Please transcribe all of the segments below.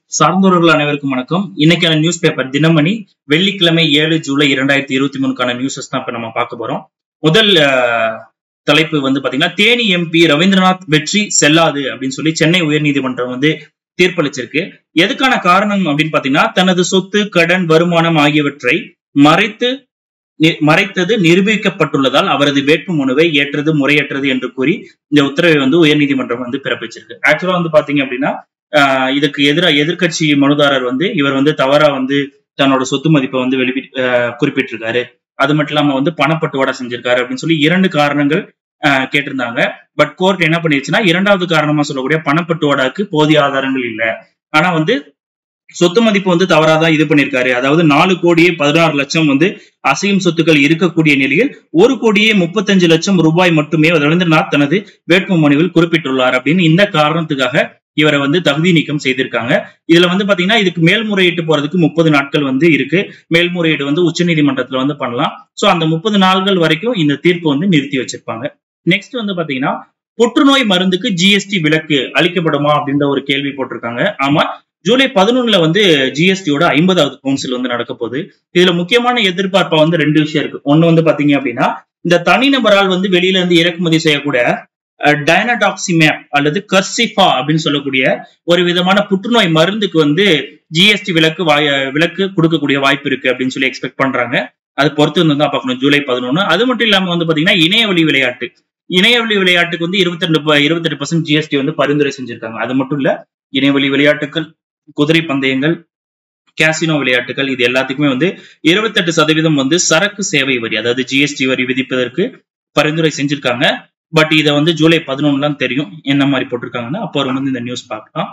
சார்ந்தவர்கள் அனைவருக்கும் வணக்கம் இன்னைக்கான நியூஸ் பேப்பர் தினமணி வெள்ளிக்கிழமை ஏழு ஜூலை இரண்டாயிரத்தி இருபத்தி மூணுக்கான நியூஸஸ் தான் இப்ப நம்ம பார்க்க போறோம் முதல் அஹ், தலைப்பு வந்து பாத்தீங்கன்னா தேனி எம்பி ரவீந்திரநாத் வெற்றி செல்லாது அப்படின்னு சொல்லி சென்னை உயர்நீதிமன்றம் வந்து தீர்ப்பளிச்சிருக்கு எதுக்கான காரணம் அப்படின்னு பாத்தீங்கன்னா தனது சொத்து கடன் வருமானம் ஆகியவற்றை மறைத்து நி- மறைத்தது நிரூபிக்கப்பட்டுள்ளதால் அவரது வேட்புமனுவை ஏற்றது முறையற்றது என்று கூறி இந்த உத்தரவை வந்து உயர்நீதிமன்றம் வந்து பிறப்பிச்சிருக்கு ஆக்சுவலா வந்து பாத்தீங்க அப்படின்னா ஆஹ் இதுக்கு எதிரா எதிர்க்கட்சி மனுதாரர் வந்து இவர் வந்து தவறா வந்து தன்னோட சொத்து மதிப்பை வந்து வெளி குறிப்பிட்டிருக்காரு அது மட்டும் இல்லாம வந்து பணப்பட்டுவாடா செஞ்சிருக்காரு அப்படின்னு சொல்லி இரண்டு காரணங்கள் ஆஹ் கேட்டிருந்தாங்க பட் கோர்ட் என்ன பண்ணிருச்சுன்னா இரண்டாவது காரணமா சொல்லக்கூடிய பணப்பட்டுவாடாக்கு போதிய ஆதாரங்கள் இல்ல ஆனா வந்து சொத்து மதிப்பு வந்து தவறாதான் இது பண்ணிருக்காரு அதாவது நாலு கோடியே பதினாறு லட்சம் வந்து அசையும் சொத்துக்கள் இருக்கக்கூடிய நிலையில் ஒரு கோடியே முப்பத்தஞ்சு லட்சம் ரூபாய் மட்டுமே ரவீந்திரநாத் தனது வேட்புமனுவில் குறிப்பிட்டுள்ளார் அப்படின்னு இந்த காரணத்துக்காக இவரை வந்து தகுதி நீக்கம் செய்திருக்காங்க இதுல வந்து பாத்தீங்கன்னா இதுக்கு மேல்முறையீட்டு போறதுக்கு முப்பது நாட்கள் வந்து இருக்கு மேல்முறையீடு வந்து உச்சநீதிமன்றத்துல வந்து பண்ணலாம் சோ அந்த முப்பது நாள்கள் வரைக்கும் இந்த தீர்ப்பு வந்து நிறுத்தி வச்சிருப்பாங்க நெக்ஸ்ட் வந்து பாத்தீங்கன்னா புற்றுநோய் மருந்துக்கு ஜிஎஸ்டி விலக்கு அளிக்கப்படுமா அப்படின்ற ஒரு கேள்வி போட்டிருக்காங்க ஆமா ஜூலை பதினொன்னுல வந்து ஜிஎஸ்டியோட ஐம்பதாவது கவுன்சில் வந்து நடக்க போகுது இதுல முக்கியமான எதிர்பார்ப்பா வந்து ரெண்டு விஷயம் இருக்கு ஒண்ணு வந்து பாத்தீங்க அப்படின்னா இந்த தனிநபரால் வந்து வெளியில இருந்து இறக்குமதி செய்யக்கூடிய டைனடாக்சிமேப் அல்லது கர்சிஃபா அப்படின்னு சொல்லக்கூடிய ஒரு விதமான புற்றுநோய் மருந்துக்கு வந்து ஜிஎஸ்டி விலக்கு வாய விலக்கு கொடுக்கக்கூடிய வாய்ப்பு இருக்கு அப்படின்னு சொல்லி எக்ஸ்பெக்ட் பண்றாங்க அது பொறுத்து வந்து தான் பார்க்கணும் ஜூலை பதினொன்னு அது மட்டும் இல்லாம வந்து பாத்தீங்கன்னா இணையவழி விளையாட்டு இணையவழி விளையாட்டுக்கு வந்து இருபத்தி ரெண்டு இருபத்தெட்டு பர்சன்ட் ஜிஎஸ்டி வந்து பரிந்துரை செஞ்சிருக்காங்க அது மட்டும் இல்ல இணையவழி விளையாட்டுகள் குதிரை பந்தயங்கள் கேசினோ விளையாட்டுகள் இது எல்லாத்துக்குமே வந்து இருபத்தெட்டு சதவீதம் வந்து சரக்கு சேவை வரி அதாவது ஜிஎஸ்டி வரி விதிப்பதற்கு பரிந்துரை செஞ்சிருக்காங்க பட் இதை வந்து ஜூலை பதினொன்னுலாம் தெரியும் என்ன மாதிரி போட்டிருக்காங்கன்னா அப்போ வந்து இந்த நியூஸ் பார்க்கலாம்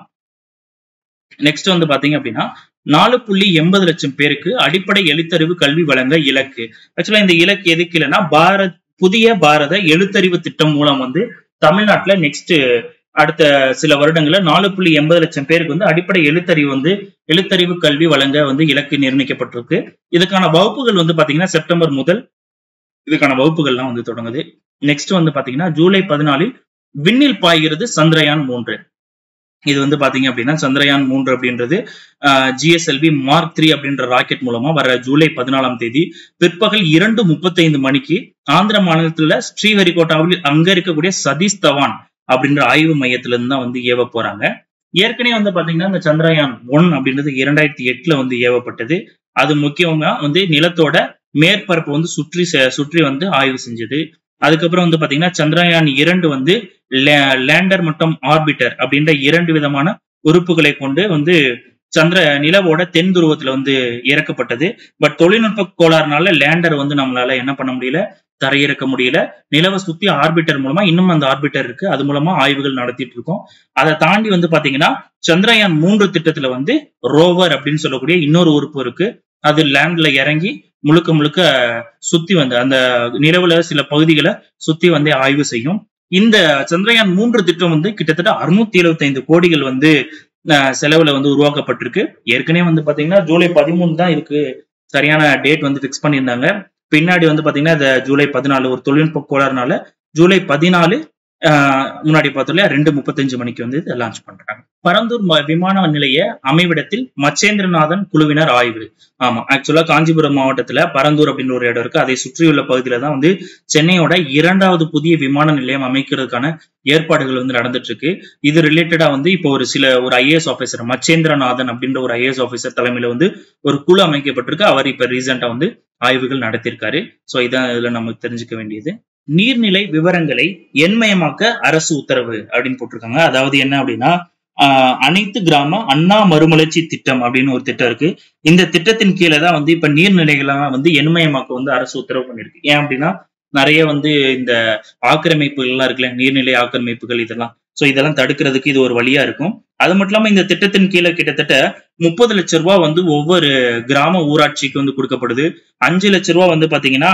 நெக்ஸ்ட் வந்து பாத்தீங்க அப்படின்னா நாலு புள்ளி எண்பது லட்சம் பேருக்கு அடிப்படை எழுத்தறிவு கல்வி வழங்க இலக்கு ஆக்சுவலா இந்த இலக்கு எதுக்கு இல்லைன்னா பாரத் புதிய பாரத எழுத்தறிவு திட்டம் மூலம் வந்து தமிழ்நாட்டுல நெக்ஸ்ட் அடுத்த சில வருடங்கள்ல நாலு புள்ளி எண்பது லட்சம் பேருக்கு வந்து அடிப்படை எழுத்தறிவு வந்து எழுத்தறிவு கல்வி வழங்க வந்து இலக்கு நிர்ணயிக்கப்பட்டிருக்கு இதுக்கான வகுப்புகள் வந்து பாத்தீங்கன்னா செப்டம்பர் முதல் இதுக்கான வகுப்புகள்லாம் வந்து தொடங்குது நெக்ஸ்ட் வந்து பாத்தீங்கன்னா ஜூலை பதினாலில் விண்ணில் பாய்கிறது சந்திரயான் மூன்று இது வந்து பாத்தீங்க அப்படின்னா சந்திரயான் மூன்று அப்படின்றது ஜிஎஸ்எல்வி மார்க் த்ரீ அப்படின்ற ராக்கெட் மூலமா வர ஜூலை பதினாலாம் தேதி பிற்பகல் இரண்டு முப்பத்தைந்து மணிக்கு ஆந்திர மாநிலத்துல ஸ்ரீஹரிகோட்டாவில் அங்க இருக்கக்கூடிய சதீஷ் தவான் அப்படின்ற ஆய்வு மையத்துல இருந்து தான் வந்து ஏவ போறாங்க ஏற்கனவே வந்து பாத்தீங்கன்னா இந்த சந்திரயான் ஒன் அப்படின்றது இரண்டாயிரத்தி எட்டுல வந்து ஏவப்பட்டது அது முக்கியமா வந்து நிலத்தோட மேற்பரப்பு வந்து சுற்றி செ- சுற்றி வந்து ஆய்வு செஞ்சது அதுக்கப்புறம் வந்து பாத்தீங்கன்னா சந்திரயான் இரண்டு வந்து லேண்டர் மற்றும் ஆர்பிட்டர் அப்படின்ற இரண்டு விதமான உறுப்புகளை கொண்டு வந்து சந்திர நிலவோட தென் துருவத்துல வந்து இறக்கப்பட்டது பட் தொழில்நுட்ப கோளாறுனால லேண்டர் வந்து நம்மளால என்ன பண்ண முடியல தரையிறக்க முடியல நிலவை சுத்தி ஆர்பிட்டர் மூலமா இன்னும் அந்த ஆர்பிட்டர் இருக்கு அது மூலமா ஆய்வுகள் நடத்திட்டு இருக்கோம் அதை தாண்டி வந்து பாத்தீங்கன்னா சந்திரயான் மூன்று திட்டத்துல வந்து ரோவர் அப்படின்னு சொல்லக்கூடிய இன்னொரு உறுப்பு இருக்கு அது லேண்ட்ல இறங்கி முழுக்க முழுக்க சுத்தி வந்து அந்த நிலவுல சில பகுதிகளை சுத்தி வந்து ஆய்வு செய்யும் இந்த சந்திரயான் மூன்று திட்டம் வந்து கிட்டத்தட்ட அறுநூத்தி எழுபத்தி ஐந்து கோடிகள் வந்து அஹ், செலவுல வந்து உருவாக்கப்பட்டிருக்கு ஏற்கனவே வந்து பாத்தீங்கன்னா ஜூலை பதிமூணு தான் இதுக்கு சரியான டேட் வந்து ஃபிக்ஸ் பண்ணியிருந்தாங்க பின்னாடி வந்து பாத்தீங்கன்னா இந்த ஜூலை பதினாலு ஒரு தொழில்நுட்ப கோளாறுனால ஜூலை பதினாலு ஆஹ், முன்னாடி பார்த்தோம் இல்லையா ரெண்டு முப்பத்தஞ்சு மணிக்கு வந்து இதை லான்ச் பண்றாங்க பரந்தூர் ம- விமான நிலைய அமைவிடத்தில் மச்சேந்திரநாதன் குழுவினர் ஆய்வு ஆமா ஆக்சுவலா காஞ்சிபுரம் மாவட்டத்துல பரந்தூர் அப்படின்னு ஒரு இடம் இருக்கு அதை சுற்றியுள்ள பகுதியில தான் வந்து சென்னையோட இரண்டாவது புதிய விமான நிலையம் அமைக்கிறதுக்கான ஏற்பாடுகள் வந்து நடந்துட்டு இருக்கு இது ரிலேட்டடா வந்து இப்போ ஒரு சில ஒரு ஐஏஎஸ் ஆபீசர் மச்சேந்திரநாதன் அப்படின்ற ஒரு ஐஏஎஸ் ஆபீசர் தலைமையில வந்து ஒரு குழு அமைக்கப்பட்டிருக்கு அவர் இப்ப ரீசெண்டா வந்து ஆய்வுகள் நடத்தியிருக்காரு சோ இதான் இதுல நம்ம தெரிஞ்சுக்க வேண்டியது நீர்நிலை விவரங்களை எண்மயமாக்க அரசு உத்தரவு அப்படின்னு போட்டிருக்காங்க அதாவது என்ன அப்படின்னா ஆஹ், அனைத்து கிராம அண்ணா மறுமலர்ச்சி திட்டம் அப்படின்னு ஒரு திட்டம் இருக்கு இந்த திட்டத்தின் கீழே தான் வந்து இப்ப நீர்நிலைகள்லாம் வந்து எண்மயமாக்க வந்து அரசு உத்தரவு பண்ணிருக்கு ஏன் அப்படின்னா நிறைய வந்து இந்த ஆக்கிரமிப்புகள் எல்லாம் இருக்குல்ல நீர்நிலை ஆக்கிரமிப்புகள் இதெல்லாம் சோ இதெல்லாம் தடுக்கிறதுக்கு இது ஒரு வழியா இருக்கும் அது மட்டும் இல்லாம இந்த திட்டத்தின் கீழே கிட்டத்தட்ட முப்பது லட்ச ரூபாய் வந்து ஒவ்வொரு கிராம ஊராட்சிக்கு வந்து கொடுக்கப்படுது அஞ்சு லட்ச ரூபாய் வந்து பாத்தீங்கன்னா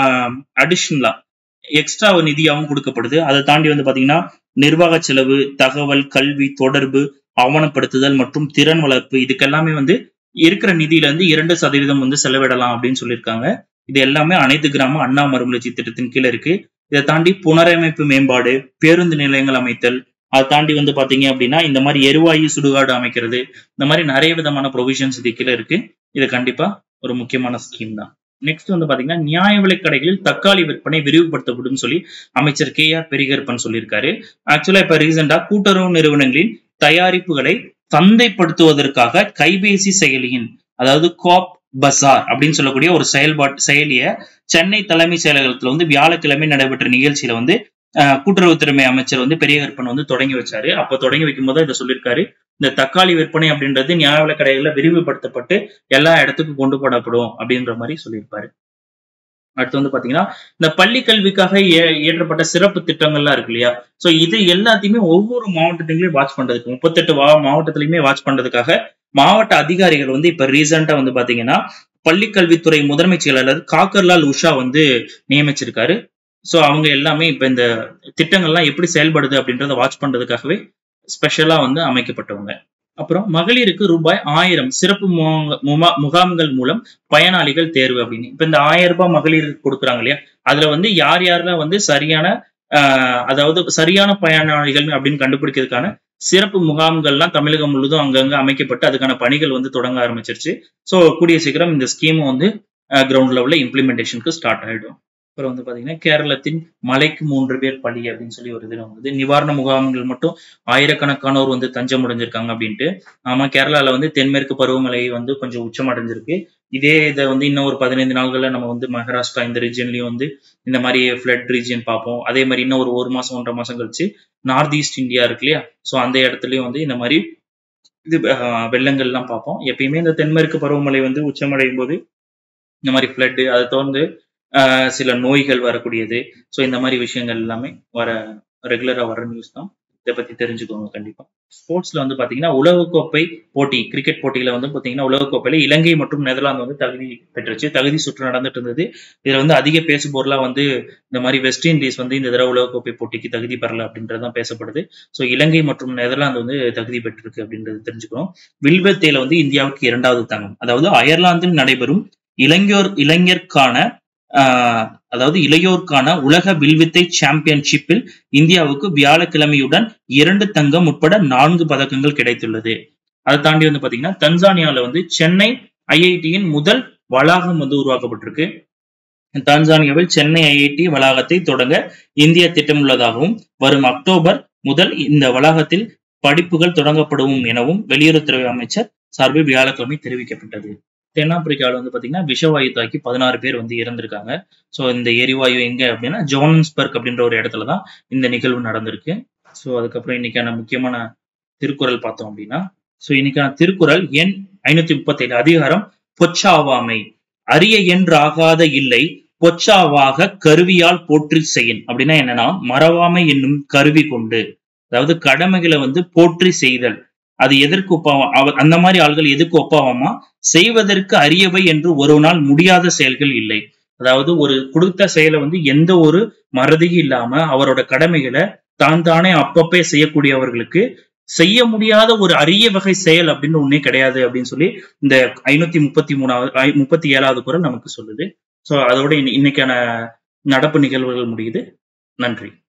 அடிஷ்னலா எக்ஸ்ட்ரா நிதியாகவும் கொடுக்கப்படுது அதை தாண்டி வந்து பாத்தீங்கன்னா நிர்வாக செலவு தகவல் கல்வி தொடர்பு ஆவணப்படுத்துதல் மற்றும் திறன் வளர்ப்பு இதுக்கெல்லாமே வந்து இருக்கிற நிதியில இருந்து இரண்டு சதவீதம் வந்து செலவிடலாம் அப்படின்னு சொல்லியிருக்காங்க இது எல்லாமே அனைத்து கிராம அண்ணா மறுமலர்ச்சி திட்டத்தின் கீழே இருக்கு இதை தாண்டி புனரமைப்பு மேம்பாடு பேருந்து நிலையங்கள் அமைத்தல் அதை தாண்டி வந்து பாத்தீங்க அப்படின்னா இந்த மாதிரி எரிவாயு சுடுகாடு அமைக்கிறது இந்த மாதிரி நிறைய விதமான ப்ரொவிஷன்ஸ் இது கீழே இருக்கு இது கண்டிப்பா ஒரு முக்கியமான ஸ்கீம் தான் நெக்ஸ்ட் வந்து பாத்தீங்கன்னா நியாய விலைக் கடைகளில் தக்காளி விற்பனை விரிவுபடுத்தப்படும் சொல்லி அமைச்சர் கே ஆர் பெரிகற்பன் சொல்லியிருக்காரு ஆக்சுவலா இப்ப ரீசெண்டா கூட்டுறவு நிறுவனங்களின் தயாரிப்புகளை சந்தைப்படுத்துவதற்காக கைபேசி செயலியின் அதாவது காப் பசார் அப்படின்னு சொல்லக்கூடிய ஒரு செயல்பாட்டு செயலிய சென்னை தலைமை செயலகத்துல வந்து வியாழக்கிழமை நடைபெற்ற நிகழ்ச்சியில வந்து அஹ், கூட்டுறவுத்துறை அமைச்சர் வந்து பெரியகற்பன் வந்து தொடங்கி வச்சாரு அப்ப தொடங்கி வைக்கும் போது இதை சொல்லியிருக்காரு இந்த தக்காளி விற்பனை அப்படின்றது நியாய விலைக் கடைகள்ல விரிவுபடுத்தப்பட்டு எல்லா இடத்துக்கும் கொண்டு போடப்படும் அப்படின்ற மாதிரி சொல்லியிருப்பாரு அடுத்து வந்து பாத்தீங்கன்னா இந்த பள்ளி கல்விக்காக ஏ- இயற்றப்பட்ட சிறப்பு திட்டங்கள்லாம் இருக்கு இல்லையா சோ இது எல்லாத்தையுமே ஒவ்வொரு மாவட்டத்திலையும் வாட்ச் பண்றதுக்கு முப்பத்தெட்டு வா மாவட்டத்திலையுமே வாட்ச் பண்றதுக்காக மாவட்ட அதிகாரிகள் வந்து இப்ப ரீசெண்டா வந்து பாத்தீங்கன்னா பள்ளி கல்வித்துறை முதன்மை செயலாளர் காக்கர்லால் உஷா வந்து நியமிச்சிருக்காரு சோ அவங்க எல்லாமே இப்ப இந்த திட்டங்கள்லாம் எப்படி செயல்படுது அப்படின்றத வாட்ச் பண்றதுக்காகவே ஸ்பெஷலா வந்து அமைக்கப்பட்டவங்க அப்புறம் மகளிருக்கு ரூபாய் ஆயிரம் சிறப்பு முகாங்க- முமா- முகாம்கள் மூலம் பயனாளிகள் தேர்வு அப்படின்னு இப்ப இந்த ஆயிரம் ரூபாய் மகளிருக்கு கொடுக்குறாங்க இல்லையா அதுல வந்து யார் யாரெல்லாம் வந்து சரியான ஆஹ், அதாவது சரியான பயனாளிகள் அப்படின்னு கண்டுபிடிக்கிறதுக்கான சிறப்பு முகாம்கள்லாம் தமிழகம் முழுதும் அங்கங்க அமைக்கப்பட்டு அதுக்கான பணிகள் வந்து தொடங்க ஆரம்பிச்சிருச்சு ஸோ கூடிய சீக்கிரம் இந்த ஸ்கீம் வந்து கிரவுண்ட் லெவல்ல இம்ப்ளிமெண்டேஷனுக்கு ஸ்டார்ட் ஆயிடும் அப்புறம் வந்து பாத்தீங்கன்னா கேரளத்தின் மலைக்கு மூன்று பேர் பலி அப்படின்னு சொல்லி ஒரு இது வந்தது நிவாரண முகாம்கள் மட்டும் ஆயிரக்கணக்கானோர் வந்து தஞ்சம் அடைஞ்சிருக்காங்க அப்படின்ட்டு ஆமா கேரளால வந்து தென்மேற்கு பருவமழை வந்து கொஞ்சம் உச்சம் அடைஞ்சிருக்கு இதே இதை வந்து இன்னும் ஒரு பதினைந்து நாள்கள்ல நம்ம வந்து மகாராஷ்டிரா இந்த ரீஜன்லயும் வந்து இந்த மாதிரி ஃபிளட் ரீஜன் பார்ப்போம் அதே மாதிரி இன்னும் ஒரு ஒரு மாசம் ஒன்றரை மாசம் கழிச்சு நார்த் ஈஸ்ட் இந்தியா இருக்கு இல்லையா ஸோ அந்த இடத்துலயும் வந்து இந்த மாதிரி இது அஹ், வெள்ளங்கள்லாம் பார்ப்போம் எப்பயுமே இந்த தென்மேற்கு பருவமழை வந்து உச்சமடையும் போது இந்த மாதிரி ஃப்ளட்டு அதை தொடர்ந்து ஆஹ், சில நோய்கள் வரக்கூடியது ஸோ இந்த மாதிரி விஷயங்கள் எல்லாமே வர ரெகுலரா வர நியூஸ் தான் இதை பத்தி தெரிஞ்சுக்கோங்க கண்டிப்பா ஸ்போர்ட்ஸ்ல வந்து பாத்தீங்கன்னா உலகக்கோப்பை போட்டி கிரிக்கெட் போட்டியில வந்து பாத்தீங்கன்னா உலகக்கோப்பையில இலங்கை மற்றும் நெதர்லாந்து வந்து தகுதி பெற்றுச்சு தகுதி சுற்று நடந்துட்டு இருந்தது இதுல வந்து அதிக பேசுபொருளா வந்து இந்த மாதிரி வெஸ்ட் இண்டீஸ் வந்து இந்த தடவை உலகக்கோப்பை போட்டிக்கு தகுதி பெறல அப்படின்றது தான் பேசப்படுது ஸோ இலங்கை மற்றும் நெதர்லாந்து வந்து தகுதி பெற்றிருக்கு அப்படின்றது தெரிஞ்சுக்கணும் வில்வத்தையில வந்து இந்தியாவுக்கு இரண்டாவது தங்கம் அதாவது அயர்லாந்தில் நடைபெறும் இளைஞர் இளைஞருக்கான ஆஹ், அதாவது இளையோருக்கான உலக வில்வித்தை சாம்பியன்ஷிப்பில் இந்தியாவுக்கு வியாழக்கிழமையுடன் இரண்டு தங்கம் உட்பட நான்கு பதக்கங்கள் கிடைத்துள்ளது அதை தாண்டி வந்து பாத்தீங்கன்னா தன்சானியால வந்து சென்னை ஐஐடியின் முதல் வளாகம் வந்து உருவாக்கப்பட்டிருக்கு தான்சானியாவில் சென்னை ஐஐடி வளாகத்தை தொடங்க இந்தியா திட்டமுள்ளதாகவும் வரும் அக்டோபர் முதல் இந்த வளாகத்தில் படிப்புகள் தொடங்கப்படும் எனவும் வெளியுறவுத்துறை அமைச்சர் சார்பில் வியாழக்கிழமை தெரிவிக்கப்பட்டது தென்னாப்பிரிக்காவில் வந்து பாத்தீங்கன்னா விஷவாயு தாக்கி பதினாறு பேர் வந்து இறந்திருக்காங்க ஸோ இந்த எரிவாயு எங்க அப்படின்னா ஜோனன்ஸ்பர்க் அப்படின்ற ஒரு இடத்துல தான் இந்த நிகழ்வு நடந்திருக்கு ஸோ அதுக்கப்புறம் இன்னைக்கான முக்கியமான திருக்குறள் பார்த்தோம் அப்படின்னா ஸோ இன்னைக்கான திருக்குறள் எண் ஐநூத்தி முப்பத்தேழு அதிகாரம் பொச்சாவாமை அரிய என்றாகாத இல்லை பொச்சாவாக கருவியால் போற்றி செய்யின் அப்படின்னா என்னன்னா மறவாமை என்னும் கருவி கொண்டு அதாவது கடமைகளை வந்து போற்றி செய்தல் அது எதற்கு ஒப்பாவம் அவ- அந்த மாதிரி ஆள்கள் எதுக்கு ஒப்பாவாமா செய்வதற்கு அரியவை என்று ஒரு நாள் முடியாத செயல்கள் இல்லை அதாவது ஒரு கொடுத்த செயலை வந்து எந்த ஒரு மறதியும் இல்லாம அவரோட கடமைகளை தான் தானே அப்பப்பே செய்யக்கூடியவர்களுக்கு செய்ய முடியாத ஒரு அரிய வகை செயல் அப்படின்னு ஒண்ணே கிடையாது அப்படின்னு சொல்லி இந்த ஐநூத்தி முப்பத்தி மூணாவது ஐ- முப்பத்தி ஏழாவது குரல் நமக்கு சொல்லுது சோ அதோட இன்னை- இன்னைக்கான நடப்பு நிகழ்வுகள் முடியுது நன்றி